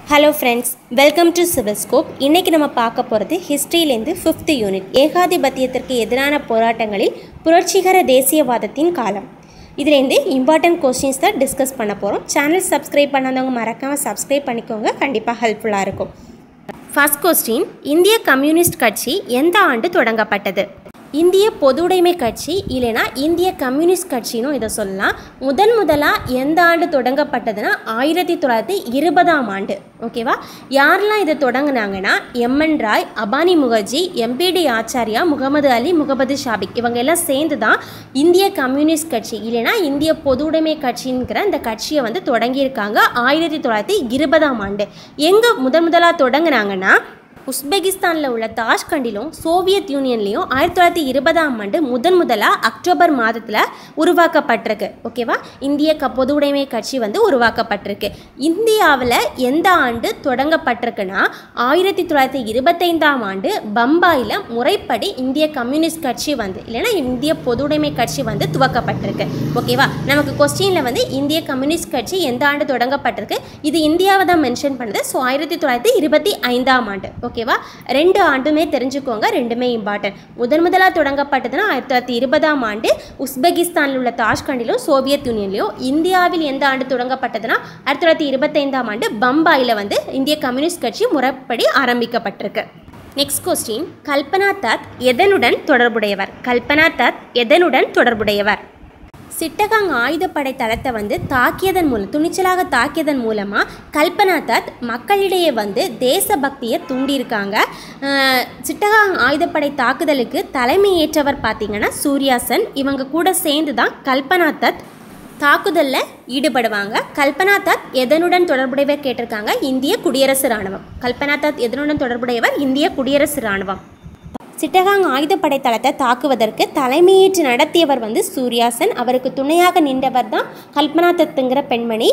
hello friends welcome to civil scope இன்றைக்கி நம்ம பார்க்க போகிறது ஹிஸ்ட்ரியிலேருந்து ஃபிஃப்த் யூனிட் ஏகாதிபத்தியத்திற்கு எதிரான போராட்டங்களில் புரட்சிகர தேசியவாதத்தின் காலம் இதுலேருந்து இம்பார்ட்டன்ட் கொஸ்டின்ஸ் தான் டிஸ்கஸ் பண்ண போகிறோம் சேனல் சப்ஸ்கிரைப் பண்ணாதவங்க மறக்காமல் சப்ஸ்கிரைப் பண்ணிக்கோங்க கண்டிப்பாக ஹெல்ப்ஃபுல்லாக இருக்கும் ஃபர்ஸ்ட் கொஸ்டின் இந்திய கம்யூனிஸ்ட் கட்சி எந்த ஆண்டு தொடங்கப்பட்டது இந்திய பொதுவுடைமை கட்சி இல்லைனா இந்திய கம்யூனிஸ்ட் கட்சினும் இதை சொல்லலாம் முதன் முதலாக எந்த ஆண்டு தொடங்கப்பட்டதுன்னா ஆயிரத்தி தொள்ளாயிரத்தி இருபதாம் ஆண்டு ஓகேவா யாரெல்லாம் இதை தொடங்கினாங்கன்னா எம்என் ராய் அபானி முகர்ஜி எம்பிடி ஆச்சாரியா முகமது அலி முகமது ஷாபிக் இவங்க எல்லாம் சேர்ந்து தான் இந்திய கம்யூனிஸ்ட் கட்சி இல்லைனா இந்திய பொதுவுடைமை கட்சிங்கிற இந்த கட்சியை வந்து தொடங்கியிருக்காங்க ஆயிரத்தி தொள்ளாயிரத்தி இருபதாம் ஆண்டு எங்கே முதன் முதலாக தொடங்கினாங்கன்னா உஸ்பெகிஸ்தானில் உள்ள தாஷ்கண்டிலும் சோவியத் யூனியன்லேயும் ஆயிரத்தி தொள்ளாயிரத்தி இருபதாம் ஆண்டு முதன் முதலாக அக்டோபர் மாதத்தில் உருவாக்கப்பட்டிருக்கு ஓகேவா இந்திய க பொதுவுடைமை கட்சி வந்து உருவாக்கப்பட்டிருக்கு இந்தியாவில் எந்த ஆண்டு தொடங்கப்பட்டிருக்குன்னா ஆயிரத்தி தொள்ளாயிரத்தி இருபத்தைந்தாம் ஆண்டு பம்பாயில் முறைப்படி இந்திய கம்யூனிஸ்ட் கட்சி வந்து இல்லைன்னா இந்திய பொதுவுடைமை கட்சி வந்து துவக்கப்பட்டிருக்கு ஓகேவா நமக்கு கொஸ்டினில் வந்து இந்திய கம்யூனிஸ்ட் கட்சி எந்த ஆண்டு தொடங்கப்பட்டிருக்கு இது இந்தியாவை தான் மென்ஷன் பண்ணுது ஸோ ஆயிரத்தி தொள்ளாயிரத்தி இருபத்தி ஐந்தாம் ஆண்டு ஓகேவா ரெண்டு ஆண்டுமே தெரிஞ்சுக்கோங்க ரெண்டுமே இம்பார்ட்டன்ட் முதன் முதலாக தொடங்கப்பட்டதுன்னா ஆயிரத்தி தொள்ளாயிரத்தி இருபதாம் ஆண்டு உஸ்பெகிஸ்தானில் உள்ள தாஷ்கண்டிலும் சோவியத் யூனியன்லையும் இந்தியாவில் எந்த ஆண்டு தொடங்கப்பட்டதுன்னா ஆயிரத்தி தொள்ளாயிரத்தி இருபத்தைந்தாம் ஆண்டு பம்பாயில் வந்து இந்திய கம்யூனிஸ்ட் கட்சி முறைப்படி ஆரம்பிக்கப்பட்டிருக்கு நெக்ஸ்ட் கொஸ்டின் கல்பனா தத் எதனுடன் தொடர்புடையவர் கல்பனா தத் எதனுடன் தொடர்புடையவர் சிட்டகாங் ஆயுதப்படை தளத்தை வந்து தாக்கியதன் மூலம் துணிச்சலாக தாக்கியதன் மூலமாக கல்பனா தத் மக்களிடையே வந்து தேசபக்தியை தூண்டியிருக்காங்க அஹ், சிட்டகாங் ஆயுதப்படை தாக்குதலுக்கு தலைமையேற்றவர் பார்த்தீங்கன்னா சூர்யாசன் இவங்க கூட சேர்ந்து தான் கல்பனா தத் தாக்குதலில் ஈடுபடுவாங்க கல்பனா தத் எதனுடன் தொடர்புடையவர் கேட்டிருக்காங்க இந்திய குடியரசு இராணுவம் கல்பனா தத் எதனுடன் தொடர்புடையவர் இந்திய குடியரசு இராணுவம் சிட்டகாங் ஆயுதப்படை தளத்தை தாக்குவதற்கு தலைமையேற்று நடத்தியவர் வந்து சூர்யாசன் அவருக்கு துணையாக நின்றவர் தான் கல்பனா தத்துங்கிற பெண்மணி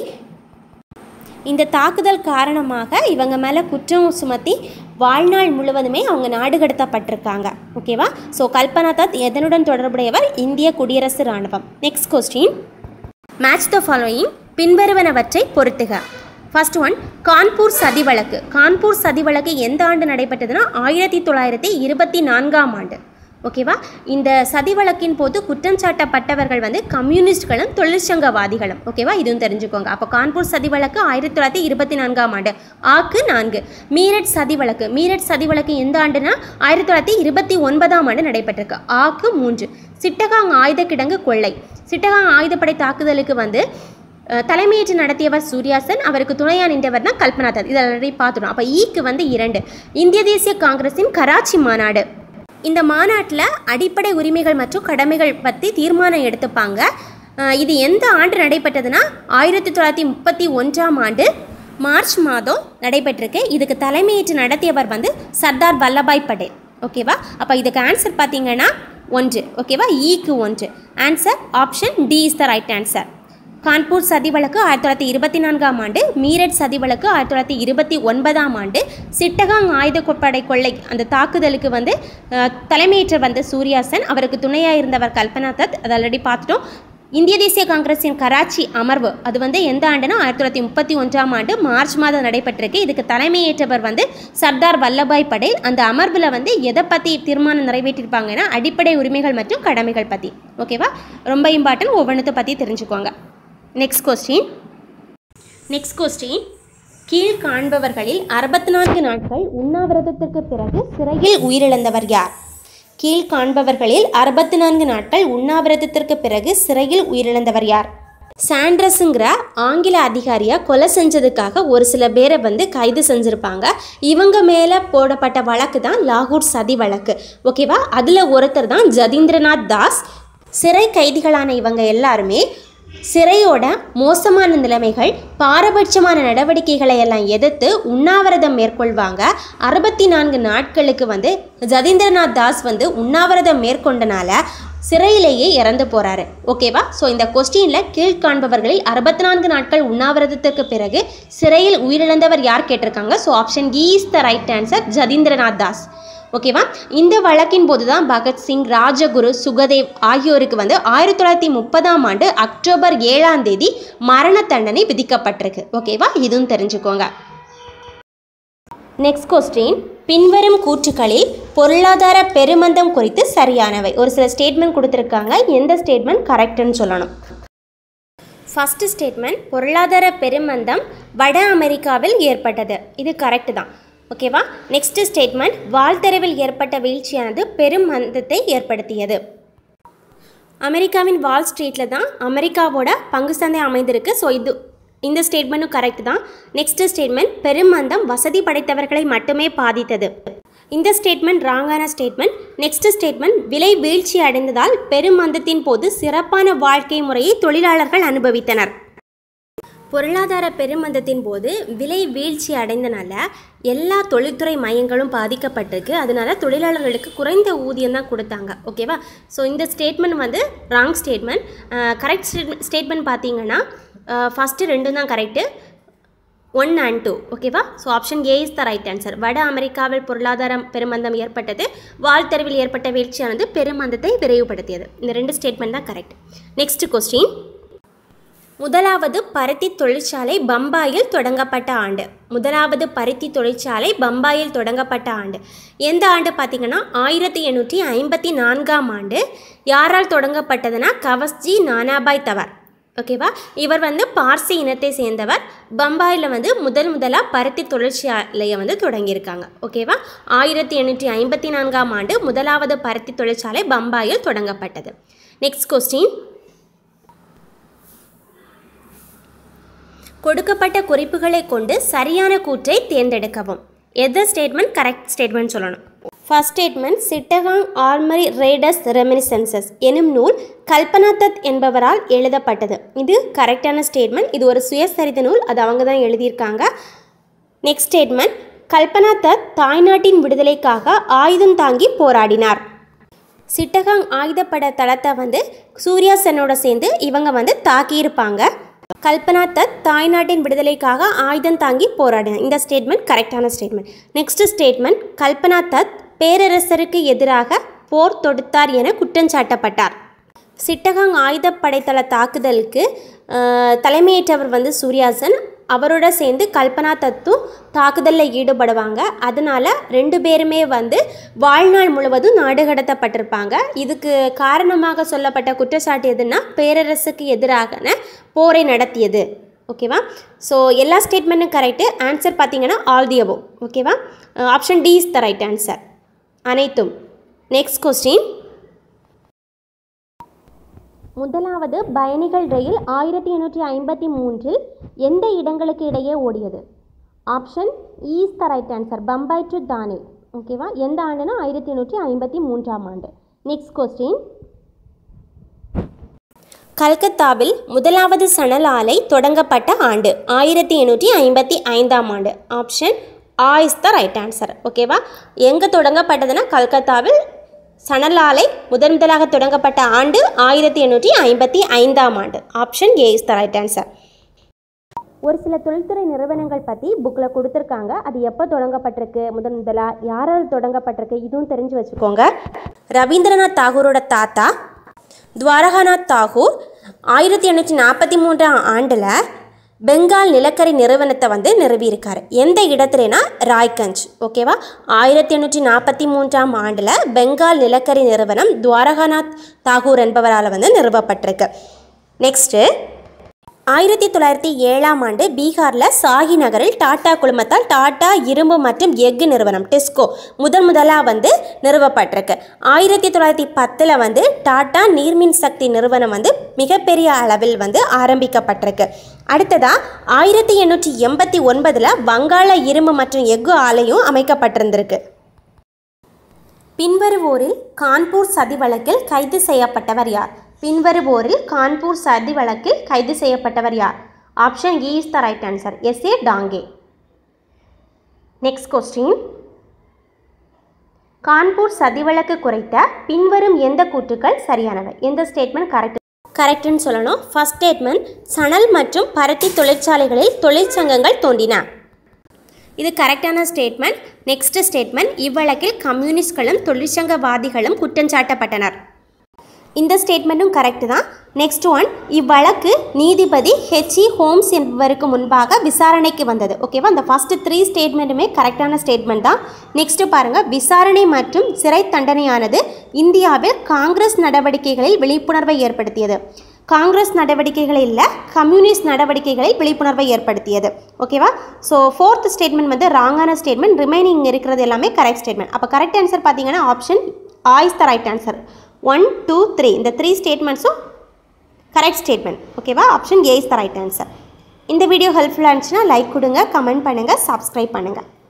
இந்த தாக்குதல் காரணமாக இவங்க மேலே குற்றம் சுமத்தி வாழ்நாள் முழுவதுமே அவங்க நாடு கடத்தப்பட்டிருக்காங்க ஓகேவா ஸோ கல்பனா தத் எதனுடன் தொடர்புடையவர் இந்திய குடியரசு இராணுவம் next question match the following பின்வருவனவற்றை பொருத்துக ஃபர்ஸ்ட் ஒன் கான்பூர் சதி வழக்கு கான்பூர் சதி வழக்கு எந்த ஆண்டு நடைபெற்றதுன்னா ஆயிரத்தி தொள்ளாயிரத்தி இருபத்தி நான்காம் ஆண்டு ஓகேவா இந்த சதி வழக்கின் போது குற்றம் சாட்டப்பட்டவர்கள் வந்து கம்யூனிஸ்ட்களும் தொழிற்சங்கவாதிகளும் ஓகேவா இதுவும் தெரிஞ்சுக்கோங்க அப்போ கான்பூர் சதி வழக்கு ஆயிரத்தி தொள்ளாயிரத்தி இருபத்தி நான்காம் ஆண்டு ஆக்கு நான்கு மீரட் சதி வழக்கு மீரட் சதி வழக்கு எந்த ஆண்டுனா ஆயிரத்தி தொள்ளாயிரத்தி இருபத்தி ஒன்பதாம் ஆண்டு நடைபெற்றிருக்கு ஆக்கு மூன்று சிட்டகாங் ஆயுத கிடங்கு கொள்ளை சிட்டகாங் ஆயுதப்படை தாக்குதலுக்கு வந்து அஹ், தலைமையேற்று நடத்தியவர் சூர்யாசன் அவருக்கு துணையாக நின்றவர் தான் கல்பனா தத் இதை ஆல்ரெடி பார்த்துடும் அப்போ ஈக்கு வந்து இரண்டு இந்திய தேசிய காங்கிரஸின் கராச்சி மாநாடு இந்த மாநாட்டில் அடிப்படை உரிமைகள் மற்றும் கடமைகள் பற்றி தீர்மானம் எடுத்துப்பாங்க அஹ், இது எந்த ஆண்டு நடைபெற்றதுன்னா ஆயிரத்தி தொள்ளாயிரத்தி முப்பத்தி ஒன்றாம் ஆண்டு மார்ச் மாதம் நடைபெற்றிருக்கு இதுக்கு தலைமையேற்று நடத்தியவர் வந்து சர்தார் வல்லபாய் படேல் ஓகேவா அப்போ இதுக்கு ஆன்சர் பார்த்தீங்கன்னா ஒன்று ஓகேவா ஈக்கு ஒன்று answer option D is the right answer Kanpur சதி வழக்கு ஆயிரத்தி தொள்ளாயிரத்தி இருபத்தி நான்காம் ஆண்டு மீரட் சதி வழக்கு ஆயிரத்தி தொள்ளாயிரத்தி இருபத்தி ஒன்பதாம் ஆண்டு சிட்டகாங் ஆயுத கொப்படை கொள்ளை அந்த தாக்குதலுக்கு வந்து அஹ், தலைமையேற்றவர் வந்து சூர்யாசன் அவருக்கு துணையாக இருந்தவர் கல்பனா தத் அதை ஆல்ரெடி பார்த்துட்டோம் இந்திய தேசிய காங்கிரஸின் கராச்சி அமர்வு அது வந்து எந்த ஆண்டுனா ஆயிரத்தி தொள்ளாயிரத்தி முப்பத்தி ஒன்றாம் ஆண்டு மார்ச் மாதம் நடைபெற்றிருக்கு இதுக்கு தலைமையேற்றவர் வந்து சர்தார் வல்லபாய் படேல் அந்த அமர்வில் வந்து எதை பற்றி தீர்மானம் நிறைவேற்றிருப்பாங்கன்னா அடிப்படை உரிமைகள் மற்றும் கடமைகள் பற்றி ஓகேவா ரொம்ப இம்பார்ட்டன்ட் ஒவ்வொன்றத்தை பற்றி தெரிஞ்சுக்கோங்க நெக்ஸ்ட் கொஸ்டின் நெக்ஸ்ட் கொஸ்டின் கீழ் காண்பவர்களில் அறுபத்தி நான்கு நாட்கள் உண்ணாவிரதத்திற்கு பிறகு சிறையில் உயிரிழந்தவர் யார் கீழ் காண்பவர்களில் அறுபத்தி நான்கு நாட்கள் உண்ணாவிரதத்திற்கு பிறகு சிறையில் உயிரிழந்தவர் யார் சாண்ட்ரஸுங்கிற ஆங்கில அதிகாரியை கொலை செஞ்சதுக்காக ஒரு சில பேரை வந்து கைது செஞ்சுருப்பாங்க இவங்க மேலே போடப்பட்ட வழக்கு தான் லாகூர் சதி வழக்கு ஓகேவா அதில் ஒருத்தர் தான் ஜதீந்திரநாத் தாஸ் சிறை கைதிகளான இவங்க எல்லாருமே சிறையோட மோசமான நிலைமைகள் பாரபட்சமான நடவடிக்கைகளை எல்லாம் எதிர்த்து உண்ணாவிரதம் மேற்கொள்வாங்க அறுபத்தி நான்கு நாட்களுக்கு வந்து ஜதீந்திரநாத் தாஸ் வந்து உண்ணாவிரதம் மேற்கொண்டனால சிறையிலேயே இறந்து போறாரு ஓகேவா ஸோ இந்த கொஸ்டினில் கீழ்காண்பவர்களில் அறுபத்தி நான்கு நாட்கள் உண்ணாவிரதத்திற்கு பிறகு சிறையில் உயிரிழந்தவர் யார் கேட்டிருக்காங்க ஸோ ஆப்ஷன் இ is the right answer Jatindranath Das ஓகேவா இந்த வழக்கின் போது தான் பகத்சிங் ராஜகுரு சுகதேவ் ஆகியோருக்கு வந்து ஆயிரத்தி தொள்ளாயிரத்தி முப்பதாம் ஆண்டு அக்டோபர் ஏழாம் தேதி மரண தண்டனை விதிக்கப்பட்டிருக்கு ஓகேவா இதுவும் தெரிஞ்சுக்கோங்க நெக்ஸ்ட் கொஸ்டின் பின்வரும் கூற்றுகளில் பொருளாதார பெருமந்தம் குறித்து சரியானவை ஒரு சில ஸ்டேட்மெண்ட் கொடுத்துருக்காங்க எந்த ஸ்டேட்மெண்ட் கரெக்டுன்னு சொல்லணும் ஃபஸ்ட்டு ஸ்டேட்மெண்ட் பொருளாதார பெருமந்தம் வட அமெரிக்காவில் ஏற்பட்டது இது கரெக்டு தான் ஓகேவா நெக்ஸ்ட் ஸ்டேட்மெண்ட் வாழ்த்தரவில் ஏற்பட்ட வீழ்ச்சியானது பெரும் மந்தத்தை ஏற்படுத்தியது அமெரிக்காவின் வால் ஸ்ட்ரீட்டில் தான் அமெரிக்காவோட பங்கு சந்தை அமைந்திருக்கு ஸோ இது இந்த ஸ்டேட்மெண்ட்டும் கரெக்ட் தான் நெக்ஸ்ட் ஸ்டேட்மெண்ட் பெருமந்தம் வசதி படைத்தவர்களை மட்டுமே பாதித்தது இந்த ஸ்டேட்மெண்ட் ராங்கான ஸ்டேட்மெண்ட் நெக்ஸ்ட் ஸ்டேட்மெண்ட் விலை வீழ்ச்சி அடைந்ததால் பெருமந்தத்தின் போது சிறப்பான வாழ்க்கை முறையை தொழிலாளர்கள் அனுபவித்தனர் பொருளாதார பெருமந்தத்தின் போது விலை வீழ்ச்சி அடைந்தனால எல்லா தொழில்துறை மையங்களும் பாதிக்கப்பட்டிருக்கு அதனால தொழிலாளர்களுக்கு குறைந்த ஊதியம் தான் கொடுத்தாங்க ஓகேவா ஸோ இந்த ஸ்டேட்மெண்ட் வந்து ராங் ஸ்டேட்மெண்ட் கரெக்ட் ஸ்டேட்மெண்ட் பார்த்தீங்கன்னா ஃபஸ்ட்டு ரெண்டும் தான் கரெக்டு ஒன் அண்ட் டூ ஓகேவா so option A is the right answer வட அமெரிக்காவில் பொருளாதார பெருமந்தம் ஏற்பட்டது வாழ்த்தறிவில் ஏற்பட்ட வீழ்ச்சியானது பெருமந்தத்தை விரைவுபடுத்தியது இந்த ரெண்டு ஸ்டேட்மெண்ட் தான் கரெக்ட் நெக்ஸ்ட் கொஸ்டின் முதலாவது பருத்தி தொழிற்சாலை பம்பாயில் தொடங்கப்பட்ட ஆண்டு முதலாவது பருத்தி தொழிற்சாலை பம்பாயில் தொடங்கப்பட்ட ஆண்டு எந்த ஆண்டு பார்த்தீங்கன்னா ஆயிரத்தி எண்ணூற்றி ஐம்பத்தி நான்காம் ஆண்டு யாரால் தொடங்கப்பட்டதுன்னா கவஸ்ஜி நானாபாய் தவர் ஓகேவா இவர் வந்து பார்சி இனத்தை சேர்ந்தவர் பம்பாயில் வந்து முதல் முதலாக பருத்தி தொழிற்சாலையை வந்து தொடங்கியிருக்காங்க ஓகேவா ஆயிரத்தி எண்ணூற்றி ஐம்பத்தி நான்காம் ஆண்டு முதலாவது பருத்தி தொழிற்சாலை பம்பாயில் தொடங்கப்பட்டது நெக்ஸ்ட் கொஸ்டின் கொடுக்கப்பட்ட குறிப்புகளை கொண்டு சரியான கூற்றை தேர்ந்தெடுக்கவும் எந்த ஸ்டேட்மெண்ட் கரெக்ட் ஸ்டேட்மெண்ட் சொல்லணும் first statement Chittagong armoury raids reminiscences எனும் நூல் கல்பனா தத் என்பவரால் எழுதப்பட்டது இது கரெக்டான ஸ்டேட்மெண்ட் இது ஒரு சுயசரித நூல் அது அவங்க தான் எழுதியிருக்காங்க நெக்ஸ்ட் ஸ்டேட்மெண்ட் கல்பனா தத் தாய்நாட்டின் விடுதலைக்காக ஆயுதம் தாங்கி போராடினார் சிட்டகாங் ஆயுதப்பட தளத்தை வந்து சூர்யா சென்னோட சேர்ந்து இவங்க வந்து தாக்கியிருப்பாங்க கல்பனா தத் தாய்நாட்டின் விடுதலைக்காக ஆயுதம் தாங்கி போராடினார் இந்த ஸ்டேட்மெண்ட் கரெக்டான ஸ்டேட்மெண்ட் நெக்ஸ்ட் ஸ்டேட்மெண்ட் கல்பனா தத் பேரரசருக்கு எதிராக போர் தொடுத்தார் என குற்றஞ்சாட்டப்பட்டார் சிட்டகாங் ஆயுதப்படைத்தள தாக்குதலுக்கு அஹ், தலைமையேற்றவர் வந்து சூர்யாசன் அவரோட சேர்ந்து கல்பனா தத்தும் தாக்குதலில் ஈடுபடுவாங்க அதனால ரெண்டு பேருமே வந்து வாழ்நாள் முழுவதும் நாடு கடத்தப்பட்டிருப்பாங்க இதுக்கு காரணமாக சொல்லப்பட்ட குற்றச்சாட்டு எதுன்னா பேரரசுக்கு எதிரான போரை நடத்தியது ஓகேவா ஸோ எல்லா ஸ்டேட்மெண்ட்டும் கரெக்டு ஆன்சர் பார்த்தீங்கன்னா ஆல் தி அபோ ஓகேவா option D is the right answer அனைத்தும் நெக்ஸ்ட் கொஸ்டின் முதலாவது பயணிகள் ரயில் ஆயிரத்தி எண்ணூற்றி ஐம்பத்தி மூன்றில் எந்த இடங்களுக்கு இடையே ஓடியது option is the right answer Bombay to Thane ஓகேவா எந்த ஆண்டுனா ஆயிரத்தி எண்ணூற்றி ஐம்பத்தி மூன்றாம் ஆண்டு நெக்ஸ்ட் கொஸ்டின் கல்கத்தாவில் முதலாவது சணல் ஆலை தொடங்கப்பட்ட ஆண்டு ஆயிரத்தி எண்ணூற்றி ஐம்பத்தி ஐந்தாம் ஆண்டு ஆப்ஷன் ஆ இஸ் த ரைட் ஆன்சர் ஓகேவா எங்கே தொடங்கப்பட்டதுன்னா கல்கத்தாவில் சணல் ஆலை முதன் முதலாக தொடங்கப்பட்ட ஆண்டு ஆயிரத்தி எண்ணூற்றி ஐம்பத்தி ஐந்தாம் ஆண்டு option A is the right answer ஒரு சில தொழில்துறை நிறுவனங்கள் பற்றி புக்கில் கொடுத்துருக்காங்க அது எப்போ தொடங்கப்பட்டிருக்கு முதன் முதலாக யாரால் தொடங்கப்பட்டிருக்கு இதுவும் தெரிஞ்சு வச்சுக்கோங்க ரவீந்திரநாத் தாகூரோட தாத்தா துவாரகாநாத் தாகூர் ஆயிரத்தி எண்ணூற்றி நாற்பத்தி மூன்றாம் ஆண்டில் பெங்கால் நிலக்கரி நிறுவனத்தை வந்து நிறுவியிருக்காரு எந்த இடத்துலனா ராய்கஞ்ச் ஓகேவா ஆயிரத்தி எண்ணூற்றி நாற்பத்தி மூன்றாம் ஆண்டில் பெங்கால் நிலக்கரி நிறுவனம் துவாரகாநாத் தாகூர் என்பவரால் வந்து நிறுவப்பட்டிருக்கு நெக்ஸ்ட்டு ஆயிரத்தி தொள்ளாயிரத்தி ஏழாம் ஆண்டு பீகாரில் சாகி நகரில் டாடா குழுமத்தால் டாடா இரும்பு மற்றும் எஃகு நிறுவனம் டெஸ்கோ முதன் முதலாக வந்து நிறுவப்பட்டிருக்கு ஆயிரத்தி தொள்ளாயிரத்தி பத்தில் வந்து டாடா நீர்மின் சக்தி நிறுவனம் வந்து மிகப்பெரிய அளவில் வந்து ஆரம்பிக்கப்பட்டிருக்கு அடுத்ததாக ஆயிரத்தி எண்ணூற்றி எண்பத்தி ஒன்பதில் வங்காள இரும்பு மற்றும் எஃகு ஆலையும் அமைக்கப்பட்டிருந்திருக்கு பின்வருவோரில் கான்பூர் சதி வழக்கில் கைது செய்யப்பட்டவர் யார் பின்வருவோரில் கான்பூர் சதி வழக்கில் கைது செய்யப்பட்டவர் யார் ஆப்ஷன் இ is the right answer S A Dange next question Kanpur சதி வழக்கு குறைத்த பின்வரும் எந்த கூற்றுக்கள் சரியானவை எந்த ஸ்டேட்மெண்ட் கரெக்ட் கரெக்டுன்னு சொல்லணும் ஃபர்ஸ்ட் ஸ்டேட்மெண்ட் சணல் மற்றும் பருத்தி தொழிற்சாலைகளில் தொழிற்சங்கங்கள் தோன்றின இது கரெக்டான ஸ்டேட்மெண்ட் நெக்ஸ்ட் ஸ்டேட்மெண்ட் இவ்வழக்கில் கம்யூனிஸ்ட்களும் தொழிற்சங்கவாதிகளும் குற்றஞ்சாட்டப்பட்டனர் இந்த ஸ்டேட்மெண்ட்டும் கரெக்டு தான் நெக்ஸ்ட் ஒன் இவ்வழக்கு நீதிபதி ஹெச்இ ஹோம்ஸ் என்பவருக்கு முன்பாக விசாரணைக்கு வந்தது ஓகேவா அந்த ஃபஸ்ட்டு த்ரீ ஸ்டேட்மெண்ட்டுமே கரெக்டான ஸ்டேட்மெண்ட் தான் நெக்ஸ்ட்டு பாருங்கள் விசாரணை மற்றும் சிறை தண்டனையானது இந்தியாவில் காங்கிரஸ் நடவடிக்கைகளில் விழிப்புணர்வை ஏற்படுத்தியது காங்கிரஸ் நடவடிக்கைகளில் இல்லை கம்யூனிஸ்ட் நடவடிக்கைகளில் விழிப்புணர்வை ஏற்படுத்தியது ஓகேவா ஸோ ஃபோர்த் ஸ்டேட்மெண்ட் வந்து ராங்கான ஸ்டேட்மெண்ட் ரிமைனிங் இருக்கிறது எல்லாமே கரெக்ட் ஸ்டேட்மெண்ட் அப்போ கரெக்ட் ஆன்சர் பார்த்தீங்கன்னா ஆப்ஷன் ஆ is the right answer one two three இந்த த்ரீ ஸ்டேட்மெண்ட்ஸும் கரெக்ட் ஸ்டேட்மெண்ட் ஓகேவா option A is the right answer இந்த வீடியோ ஹெல்ப்ஃபுல்லாக இருந்துச்சுன்னா லைக் கொடுங்க கமெண்ட் பண்ணுங்கள் சப்ஸ்கிரைப் பண்ணுங்கள்